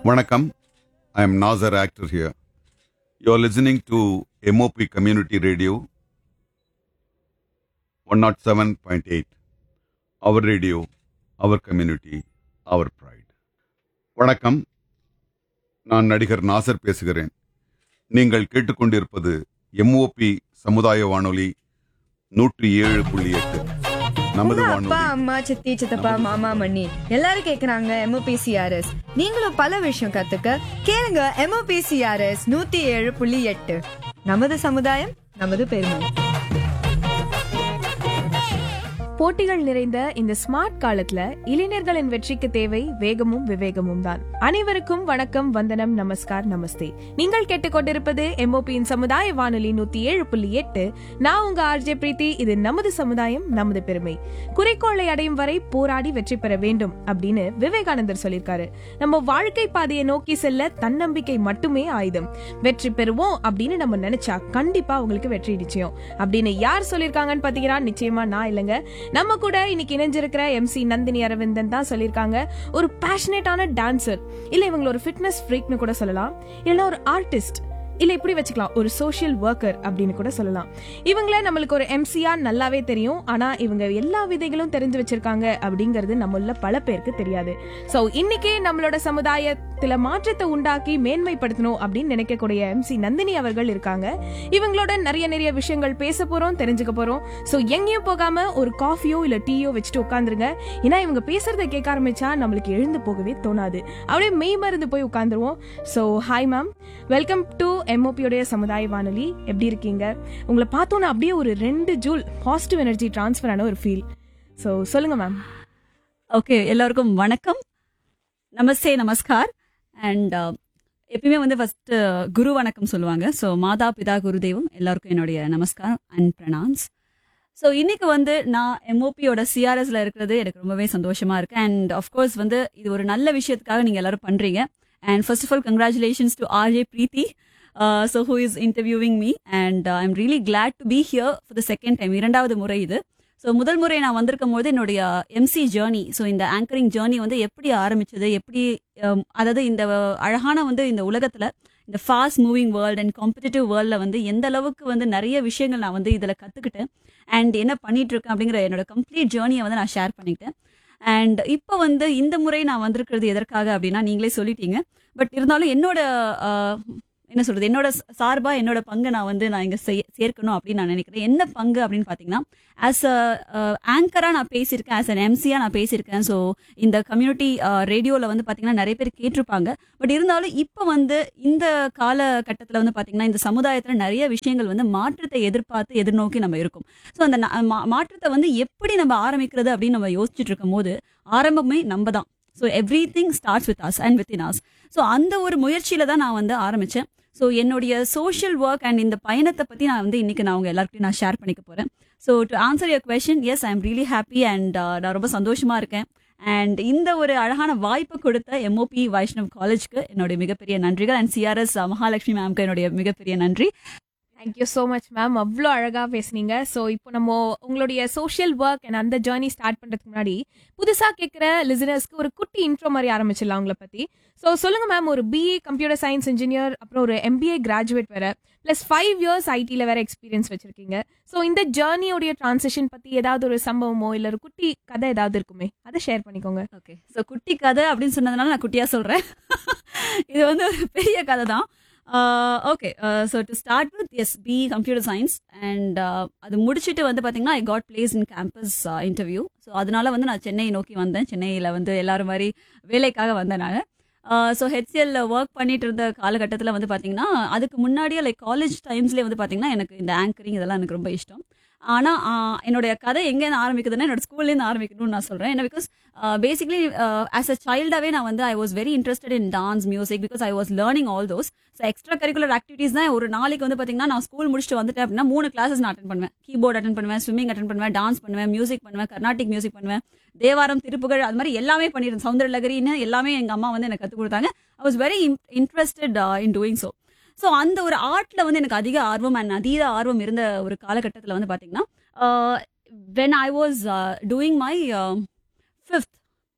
வணக்கம் I am Nasser actor here you are listening to MOP community radio one not seven point eight our radio our community our pride வணக்கம் நான் நடிகர் நாசர் பேசுகிறேன் நீங்கள் கேட்டுக்கொண்டிருப்பது MOP சமுதாய வானொலி நூற்றி ஏழு புள்ளி எட்டு நமது உங்க அப்பா வானொலி அம்மா சித்தி சித்தப்பா மாமா மண்ணி எல்லாரும் கேக்குறாங்க எம்ஓபிசிஆர்எஸ் நீங்களும் பல விஷயம் கத்துக்க கேளுங்க எம்ஓபிசிஆர்எஸ் நூத்தி ஏழு புள்ளி எட்டு நமது சமுதாயம் நமது பெருமை போட்டிகள் நிறைந்த இந்த ஸ்மார்ட் காலத்துல இளைஞர்களின் வெற்றிக்கு தேவை வேகமும் விவேகமும் தான் அனைவருக்கும் வணக்கம் வந்தனம் நமஸ்கார் நமஸ்தே நீங்கள் கேட்டுக்கொண்டிருப்பது எம்ஓபியின் சமுதாய வானொலி நூத்தி ஏழு புள்ளி எட்டு நான் உங்க ஆர்ஜே பிரீத்தி இது நமது சமுதாயம் நமது பெருமை குறிக்கோளை அடையும் வரை போராடி வெற்றி பெற வேண்டும் அப்படின்னு விவேகானந்தர் சொல்லியிருக்காரு நம்ம வாழ்க்கை பாதையை நோக்கி செல்ல தன்னம்பிக்கை மட்டுமே ஆயுதம் வெற்றி பெறுவோம் அப்படின்னு நம்ம நினைச்சா கண்டிப்பா உங்களுக்கு வெற்றி நிச்சயம் அப்படின்னு யார் சொல்லியிருக்காங்கன்னு பாத்தீங்கன்னா நிச்சயமா நான் இல்லைங்க நம்ம கூட இன்னைக்கு இணைஞ்சிருக்கிற எம்சி நந்தினி அரவிந்தன் தான் சொல்லியிருக்காங்க ஒரு பேஷனேட்டான டான்சர் இல்ல இவங்கள ஒரு ஃபிட்னஸ் ஃப்ரீக்னு கூட சொல்லலாம் இல்லைன்னா ஒரு ஆர்டிஸ்ட் இல்ல இப்படி வச்சுக்கலாம் ஒரு சோஷியல் ஒர்க்கர் அப்படின்னு கூட சொல்லலாம் இவங்கள நம்மளுக்கு ஒரு எம்சியா நல்லாவே தெரியும் ஆனா இவங்க எல்லா விதைகளும் தெரிஞ்சு வச்சிருக்காங்க அப்படிங்கிறது நம்மள பல பேருக்கு தெரியாது சோ இன்னைக்கே நம்மளோட சமுதாயத்துல மாற்றத்தை உண்டாக்கி மேன்மைப்படுத்தணும் அப்படின்னு நினைக்கக்கூடிய எம்சி நந்தினி அவர்கள் இருக்காங்க இவங்களோட நிறைய நிறைய விஷயங்கள் பேச போறோம் தெரிஞ்சுக்க போறோம் சோ எங்கேயும் போகாம ஒரு காஃபியோ இல்ல டீயோ வச்சுட்டு உட்காந்துருங்க ஏன்னா இவங்க பேசுறத கேட்க ஆரம்பிச்சா நம்மளுக்கு எழுந்து போகவே தோணாது அப்படியே மெய் மருந்து போய் உட்காந்துருவோம் so hi ma'am welcome to எம்ஓபியோடைய சமுதாய வானொலி எப்படி இருக்கீங்க உங்களை பார்த்தோன்னா அப்படியே ஒரு ரெண்டு ஜூல் பாசிட்டிவ் எனர்ஜி டிரான்ஸ்ஃபர் ஆன ஒரு ஃபீல் ஸோ சொல்லுங்க மேம் ஓகே எல்லாருக்கும் வணக்கம் நமஸ்தே நமஸ்கார் அண்ட் எப்பயுமே வந்து ஃபர்ஸ்ட் குரு வணக்கம் சொல்லுவாங்க ஸோ மாதா பிதா குருதேவம் எல்லாருக்கும் என்னுடைய நமஸ்கார் அண்ட் பிரணான்ஸ் ஸோ இன்னைக்கு வந்து நான் எம்ஓபியோட சிஆர்எஸ்ல இருக்கிறது எனக்கு ரொம்பவே சந்தோஷமா இருக்கு அண்ட் அஃப்கோர்ஸ் வந்து இது ஒரு நல்ல விஷயத்துக்காக நீங்க எல்லாரும் பண்றீங்க and first of all congratulations to RJ Preethi so who is interviewing me and I am really glad to be here for the second time இரண்டாவது முறை இது ஸோ முதல் முறை நான் வந்திருக்கும் போது என்னுடைய எம்சி ஜேர்னி ஸோ இந்த ஆங்கரிங் ஜேர்னி வந்து எப்படி ஆரம்பிச்சது எப்படி um, அதாவது இந்த அழகான வந்து இந்த உலகத்தில் இந்த fast moving world and competitive வேர்ல்டில் வந்து எந்த அளவுக்கு வந்து நிறைய விஷயங்கள் நான் வந்து இதில் கற்றுக்கிட்டேன் அண்ட் என்ன பண்ணிட்டு இருக்கேன் அப்படிங்கிற என்னோட கம்ப்ளீட் ஜேர்னியை வந்து நான் ஷேர் பண்ணிக்கிட்டேன் அண்ட் இப்போ வந்து இந்த முறை நான் வந்திருக்கிறது எதற்காக அப்படின்னா நீங்களே சொல்லிட்டீங்க பட் இருந்தாலும் என்னோட uh, என்ன சொல்றது என்னோட சார்பா என்னோட பங்கை நான் வந்து நான் இங்க செய்ய சேர்க்கணும் அப்படின்னு நான் நினைக்கிறேன் என்ன பங்கு அப்படின்னு பாத்தீங்கன்னா ஆஸ் அ ஆங்கரா நான் பேசியிருக்கேன் ஆஸ் அன் எம்சியா நான் பேசியிருக்கேன் ஸோ இந்த கம்யூனிட்டி ரேடியோவில் வந்து பாத்தீங்கன்னா நிறைய பேர் கேட்டிருப்பாங்க பட் இருந்தாலும் இப்போ வந்து இந்த காலகட்டத்தில் வந்து பாத்தீங்கன்னா இந்த சமுதாயத்தில் நிறைய விஷயங்கள் வந்து மாற்றத்தை எதிர்பார்த்து எதிர்நோக்கி நம்ம இருக்கும் ஸோ அந்த நா- மா- மாற்றத்தை வந்து எப்படி நம்ம ஆரம்பிக்கிறது அப்படின்னு நம்ம யோசிச்சுட்டு இருக்கும் போது ஆரம்பமே நம்ம தான் so everything starts with us and within us so அந்த ஒரு முயற்சியில தான் நான் வந்து ஆரம்பிச்சேன் ஸோ என்னுடைய சோஷியல் ஒர்க் அண்ட் இந்த பயணத்தை பற்றி நான் வந்து இன்னைக்கு நான் உங்க எல்லாருக்கிட்டையும் நான் ஷேர் பண்ணிக்க போகிறேன் so to answer your question yes I am really happy and நான் ரொம்ப சந்தோஷமா இருக்கேன் அண்ட் இந்த ஒரு அழகான வாய்ப்பு கொடுத்த எம்ஓபி வைஷ்ணவ் காலேஜ்க்கு என்னுடைய மிகப்பெரிய நன்றிகள் அண்ட் சிஆர்எஸ் மகாலட்சுமி மேம்க்கு என்னுடைய மிகப்பெரிய நன்றி தேங்க்யூ ஸோ மச் மேம் அவ்வளோ அழகாக பேசுனீங்க ஸோ இப்போ நம்ம உங்களுடைய சோஷியல் ஒர்க் அண்ட் அந்த ஜேர்னி ஸ்டார்ட் பண்ணுறதுக்கு முன்னாடி புதுசாக கேட்குற லிசனர்ஸ்க்கு ஒரு குட்டி இன்ட்ரோ மாதிரி ஆரம்பிச்சிடலாம் உங்களை பற்றி ஸோ சொல்லுங்கள் மேம் ஒரு பிஏ கம்ப்யூட்டர் சயின்ஸ் இன்ஜினியர் அப்புறம் ஒரு எம்பிஏ கிராஜுவேட் வேற ப்ளஸ் ஃபைவ் இயர்ஸ் ஐடியில் வேற எக்ஸ்பீரியன்ஸ் வச்சிருக்கீங்க ஸோ இந்த ஜேர்னியோடைய டிரான்சிஷன் பற்றி ஏதாவது ஒரு சம்பவமோ இல்லை ஒரு குட்டி கதை ஏதாவது இருக்குமே அதை ஷேர் பண்ணிக்கோங்க ஓகே ஸோ குட்டி கதை அப்படின்னு சொன்னதுனால நான் குட்டியாக சொல்கிறேன் இது வந்து ஒரு பெரிய கதை தான் okay so to start with S B computer science and அது முடிச்சுட்டு வந்து பார்த்தீங்கன்னா I got placed in campus interview so அதனால வந்து நான் சென்னை நோக்கி வந்தேன் சென்னையில் வந்து எல்லாரும் மாதிரி வேலைக்காக வந்தேன் நான் ஸோ ஹெச்சிஎல்ல ஒர்க் பண்ணிட்டு இருந்த காலகட்டத்தில் வந்து பார்த்தீங்கன்னா அதுக்கு முன்னாடியே லைக் காலேஜ் டைம்ஸ்லேயே வந்து பார்த்தீங்கன்னா எனக்கு இந்த ஆங்கரிங் இதெல்லாம் எனக்கு ரொம்ப இஷ்டம் ஆனால் என்னுடைய கதை எங்கேருந்து ஆரம்பிக்குதுன்னா என்னோட ஸ்கூல்லேருந்து ஆரம்பிக்கணும்னு நான் சொல்கிறேன் ஏன்னா பிகாஸ் பேசிக்லி ஆஸ் அ சைல்டாகவே நான் வந்து I was very interested in dance music because I was learning all those so extracurricular activities தான் ஒரு நாளைக்கு வந்து பார்த்தீங்கன்னா நான் ஸ்கூல் முடிச்சுட்டு வந்துட்டேன் அப்படின்னா மூணு கிளாஸஸ் நான் அட்டன் பண்ணுவேன் கீபோர்ட் அட்டன் பண்ணுவேன் ஸ்விம்மிங் அட்டன் பண்ணுவேன் டான்ஸ் பண்ணுவேன் மியூசிக் பண்ணுவேன் கர்நாடிக் மியூசிக் பண்ணுவேன் தேவாரம் திருப்புகழ் அது மாதிரி எல்லாமே பண்ணியிருந்தேன் சவுந்தர லகரின்னு எல்லாமே எங்கள் அம்மா வந்து எனக்கு கற்றுக் கொடுத்தாங்க I was very interested in doing so so அந்த ஒரு ஆர்ட்ல வந்து எனக்கு அதிக ஆர்வம் அண்ட் அதீத ஆர்வம் இருந்த ஒரு காலகட்டத்தில் வந்து பார்த்தீங்கன்னா when I was doing my fifth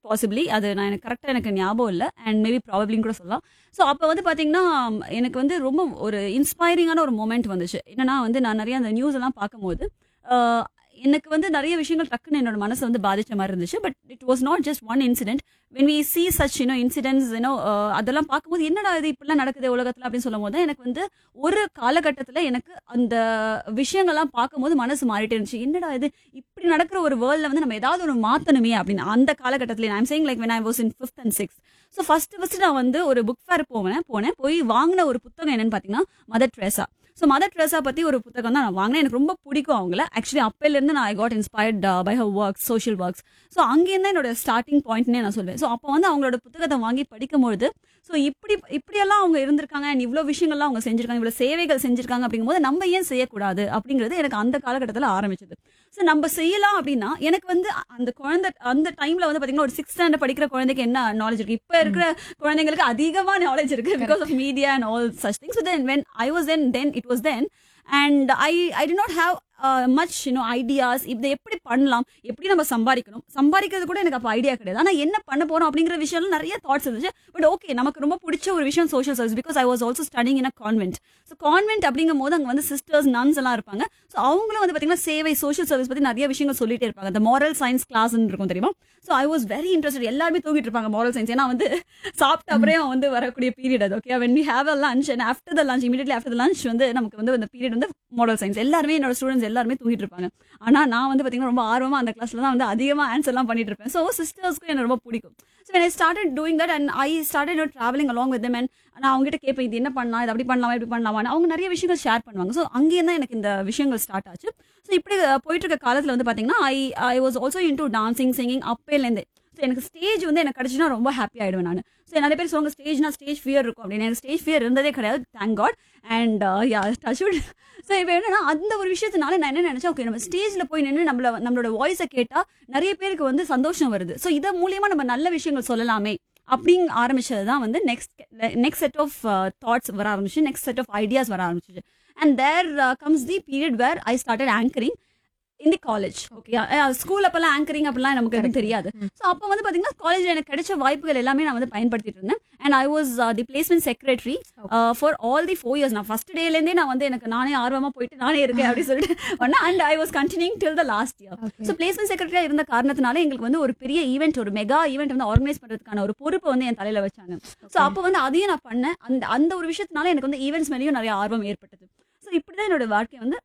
possibly அது நான் எனக்கு கரெக்டாக எனக்கு ஞாபகம் இல்லை அண்ட் மேபி ப்ராபப்ளின்னு கூட சொல்லலாம் ஸோ அப்போ வந்து பார்த்தீங்கன்னா எனக்கு வந்து ரொம்ப ஒரு இன்ஸ்பைரிங்கான ஒரு மூமெண்ட் வந்துச்சு என்னன்னா வந்து நான் நிறைய அந்த நியூஸ் எல்லாம் பார்க்கும்போது ஆஹ், எனக்கு வந்து நிறைய விஷயங்கள் டக்குன்னு என்னோட மனசை வந்து பாதிச்ச மாதிரி இருந்துச்சு but it was not just one incident when we see such you know incidents you know அதெல்லாம் பார்க்கும்போது என்னடா இது இப்படிலாம் நடக்குது உலகத்தில் அப்படின்னு சொல்லும் போது எனக்கு வந்து ஒரு காலகட்டத்தில் எனக்கு அந்த விஷயங்கள்லாம் பார்க்கும்போது மனசு மாறிட்டே இருந்துச்சு என்னடா இது இப்படி நடக்கிற ஒரு வேர்ல்டில் வந்து நம்ம ஏதாவது ஒரு மாற்றணுமே அப்படின்னு அந்த காலகட்டத்தில் I'm saying like when I was in fifth and six so first first நான் வந்து ஒரு புக் ஃபேர் போனேன் போனேன் போய் வாங்கின ஒரு புத்தகம் என்னன்னு பார்த்தீங்கன்னா Mother Teresa so Mother Teresa பற்றி ஒரு புத்தகம் தான் நான் வாங்கினேன் எனக்கு ரொம்ப பிடிக்கும் அவங்கள ஆக்சுவலி அப்பையிலேருந்து நான் I got inspired by her works social works so அங்கேருந்து என்னோட ஸ்டார்டிங் பாயிண்ட்னே நான் சொல்லுவேன் ஸோ அப்போ வந்து அவங்களோட புத்தகத்தை வாங்கி படிக்கும்பொழுது ஸோ இப்படி இப்படியெல்லாம் அவங்க இருந்திருக்காங்க and இவ்வளோ விஷயங்கள்லாம் அவங்க செஞ்சிருக்காங்க இவ்வளோ சேவைகள் செஞ்சிருக்காங்க அப்படிங்கும்போது நம்ம ஏன் செய்யக்கூடாது அப்படிங்கிறது எனக்கு அந்த காலகட்டத்தில் ஆரம்பிச்சது ஸோ நம்ம செய்யலாம் அப்படின்னா எனக்கு வந்து அந்த குழந்தை அந்த டைம்ல வந்து பாத்தீங்கன்னா ஒரு சிக்ஸ் ஸ்டாண்டர்ட் படிக்கிற குழந்தைக்கு என்ன நாலேஜ் இருக்கு இப்போ இருக்கிற குழந்தைங்களுக்கு அதிகமா நாலேஜ் இருக்கு because of media and all such things then when I was then then it was then and I I did not have much you know ideas இதை எப்படி பண்ணலாம் எப்படி நம்ம சம்பாதிக்கணும் சம்பாதிக்கிறது கூட எனக்கு அப்போ ஐடியா கிடையாது ஆனால் என்ன பண்ண போறோம் அப்படிங்கிற விஷயம்லாம் நிறைய தாட்ஸ் இருந்துச்சு பட் ஓகே நமக்கு ரொம்ப பிடிச்ச ஒரு விஷயம் social service because I was also studying in a convent so convent அப்படிங்கும் போது அங்கே வந்து சிஸ்டர்ஸ் நன்ஸ் எல்லாம் இருப்பாங்க ஸோ அவங்களும் வந்து பார்த்தீங்கன்னா சேவை சோஷியல் சர்வீஸ் பற்றி நிறைய விஷயங்கள் சொல்லிட்டே இருப்பாங்க அந்த moral சயின்ஸ் கிளாஸ்ன்னு இருக்கும் தெரியுமா so I was very interested எல்லாருமே தூங்கிட்டு இருப்பாங்க moral சயின்ஸ் ஏன்னா வந்து சாப்பிட்ட அப்புறம் வந்து வரக்கூடிய பீரியட் அது okay when we have a lunch and after the lunch immediately after the lunch வந்து நமக்கு வந்து அந்த பீரியட் வந்து moral சயின்ஸ் எல்லாருமே என்னோட ஸ்டூடெண்ட்ஸ் எல்லாருமே தூங்கிட்டு இருப்பாங்க ஆனா நான் வந்து பாத்தீங்கன்னா ரொம்ப ஆர்வமா அந்த கிளாஸ்ல தான் வந்து அதிகமா ஆன்சர் எல்லாம் பண்ணிட்டு இருப்பேன் ஸோ சிஸ்டர்ஸ்க்கும் எனக்கு ரொம்ப பிடிக்கும் so when I started doing that and I started you know, traveling along with them and நான் அவங்ககிட்ட கேட்பேன் இது என்ன பண்ணலாம் இது அப்படி பண்ணலாமா இப்படி பண்ணலாமான்னு அவங்க நிறைய விஷயங்கள் ஷேர் பண்ணுவாங்க ஸோ அங்கேயே தான் எனக்கு இந்த விஷயங்கள் ஸ்டார்ட் ஆச்சு ஸோ இப்படி அஹ், போயிட்டு இருக்க காலத்தில் வந்து பார்த்தீங்கன்னா I I was also into dancing singing அப்பேலேருந்து ஸோ எனக்கு ஸ்டேஜ் வந்து எனக்கு கிடச்சுன்னா ரொம்ப ஹாப்பி ஆயிடுவேன் நான் ஸோ நிறைய பேர் சொல்லுவாங்க ஸ்டேஜ்னா ஸ்டேஜ் ஃபியர் இருக்கும் அப்படின்னு எனக்கு ஸ்டேஜ் ஃபியர் இருந்ததே கிடையாது thank God and yeah touchwood so இப்போ என்னன்னா அந்த ஒரு விஷயத்தினால நான் என்ன நினைச்சேன் ஓகே நம்ம ஸ்டேஜில் போய் நின்று நம்மள நம்மளோட வாய்ஸை கேட்டால் நிறைய பேருக்கு வந்து சந்தோஷம் வருது ஸோ இதன் மூலியமா நம்ம நல்ல விஷயங்கள் சொல்லலாமே அப்படிங்க ஆரம்பிச்சது தான் வந்து next next set of thoughts வர ஆரம்பிச்சு நெக்ஸ்ட் செட் ஆஃப் ஐடியாஸ் வர ஆரம்பிச்சிச்சு and there comes the period where I started anchoring in the college okay school அப்பெல்லாம் ஆங்கரிங் அப்படிலாம் நமக்கு எதுவும் தெரியாது ஸோ அப்போ வந்து பார்த்தீங்கன்னா காலேஜில் எனக்கு கிடைச்ச வாய்ப்புகள் எல்லாமே நான் வந்து பயன்படுத்திட்டு இருந்தேன் and I was the placement secretary for all the four years நான் ஃபர்ஸ்ட் டேலேருந்தே நான் வந்து எனக்கு நானே ஆர்வமாக போயிட்டு நானே இருக்கேன் அப்படின்னு சொல்லிட்டு பண்ணேன் and I was continuing till the last year so placement செக்ரட்டரியாக இருந்த காரணத்தினால எங்களுக்கு வந்து ஒரு பெரிய ஈவெண்ட் ஒரு மெகா ஈவெண்ட் வந்து ஆர்கனைஸ் பண்ணுறதுக்கான ஒரு பொறுப்பை வந்து என் தலையில் வச்சாங்க ஸோ அப்போ வந்து அதையும் நான் பண்ணேன் அந்த அந்த ஒரு விஷயத்தினால எனக்கு வந்து ஈவெண்ட்ஸ் மேலேயும் நிறைய ஆர்வம் ஏற்பட்டது ஸோ இப்படி தான் என்னோட வாழ்க்கை வந்து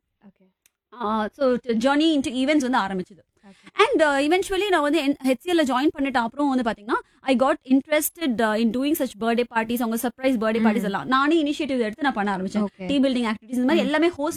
ஸோ ஜர்னி இன்ட்டு ஈவெண்ட்ஸ் வந்து ஆரம்பிச்சது அண்ட் இவென்ச்சுவலி நான் வந்து ஹெச்சிஎல்ல ஜாயின் பண்ணிட்ட அப்புறம் வந்து பார்த்தீங்கன்னா I got interested in doing such birthday parties அவங்க சர்ப்ரைஸ் பர்த்டே பார்ட்டிஸ் எல்லாம் நானே இனிஷியேட்டிவ் எடுத்து நான் பண்ண ஆரம்பிச்சேன் Okay. டீ பில்டிங் ஆக்டிவிட்டிஸ் இந்த மாதிரி எல்லாமே ஹோஸ்ட்